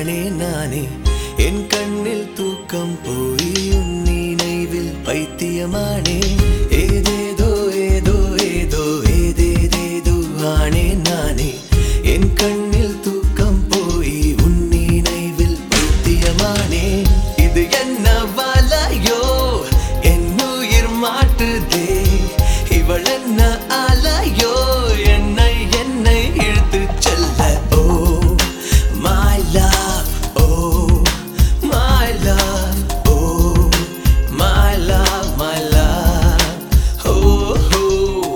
ஆனேன் நானே என் கண்ணில் தூக்கம் போய் உன் நினைவில் பைத்தியமானே ஏதேதோ ஏதோ ஏதோ ஏதேதேதோ ஆனேன் நானே என் கண்ணில் தூக்கம் போய் உன் நினைவில் பைத்தியமானே இது என்ன வலையோ என் உயிர் மாட்டுதே இவள் என்ன அலையோ என்னை என்னை இழுத்துச் செல்ல ஓ my love oh my love oh my love my love oh, oh.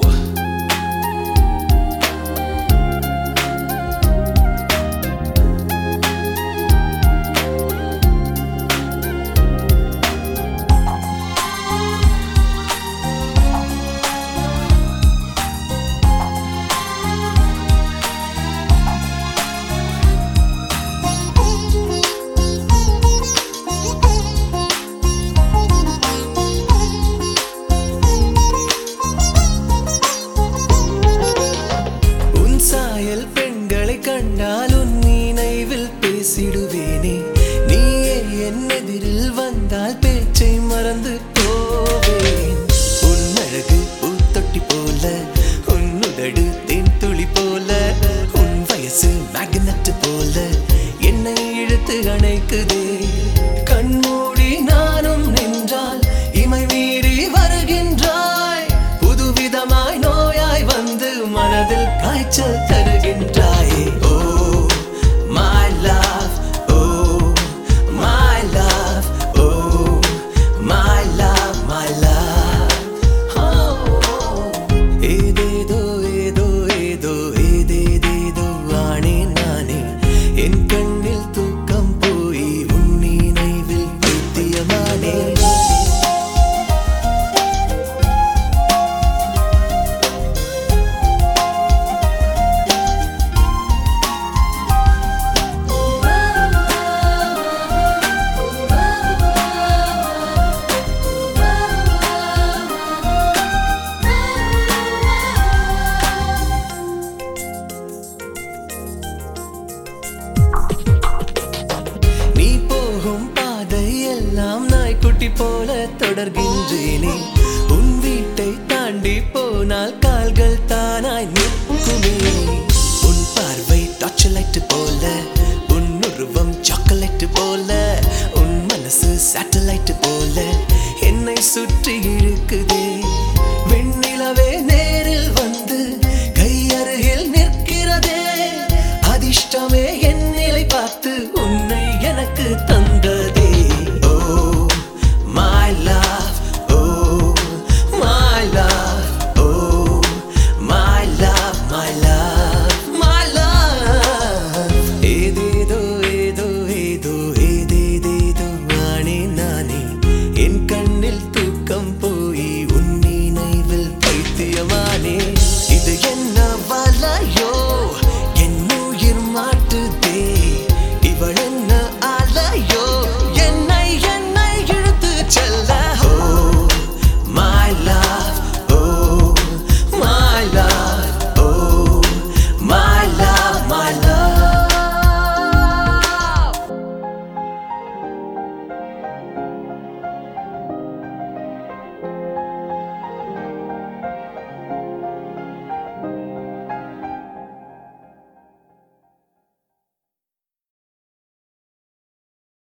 உன் சாயல் பெண்களை கண்டால் உன் நினைவில் பேசிடுவேனே நீயே என் எதிரில் வந்தால் பேச்சை மறந்து போவேன் உன் அழகு பூத்தொட்டி போல உன் உதடு தேன் துளி போல உன் வயசு மேக்னட் போல என்னை இழுத்து அணைக்குதே கண்மூடி நானும் நின்றால் இமை மீறி வருகின்றாய் புதுவிதமாய் நோயாய் வந்து மனதில் காய்ச்சல் தருகின்றாயே ஓ my love O my love O my love my love oh. ஏதேதோ ஏதோ ஏதோ ஏதேதேதோ ஆனேன் நானே என் கண்ணில் தூக்கம் போய் உன் நினைவில் பைத்தியமானேன் நீ போகும் பாதை எல்லாம் நாய்க்குட்டி போல தொடர்கின்றேனே உன் வீட்டை தாண்டி போனால் கால்கள் தானாய் நிற்குமே உன் பார்வை டார்ச் லைட் போல உன் உருவம் சாக்லேட் போல உன் மனசு சேட்டலைட் போல என்னை சுற்றி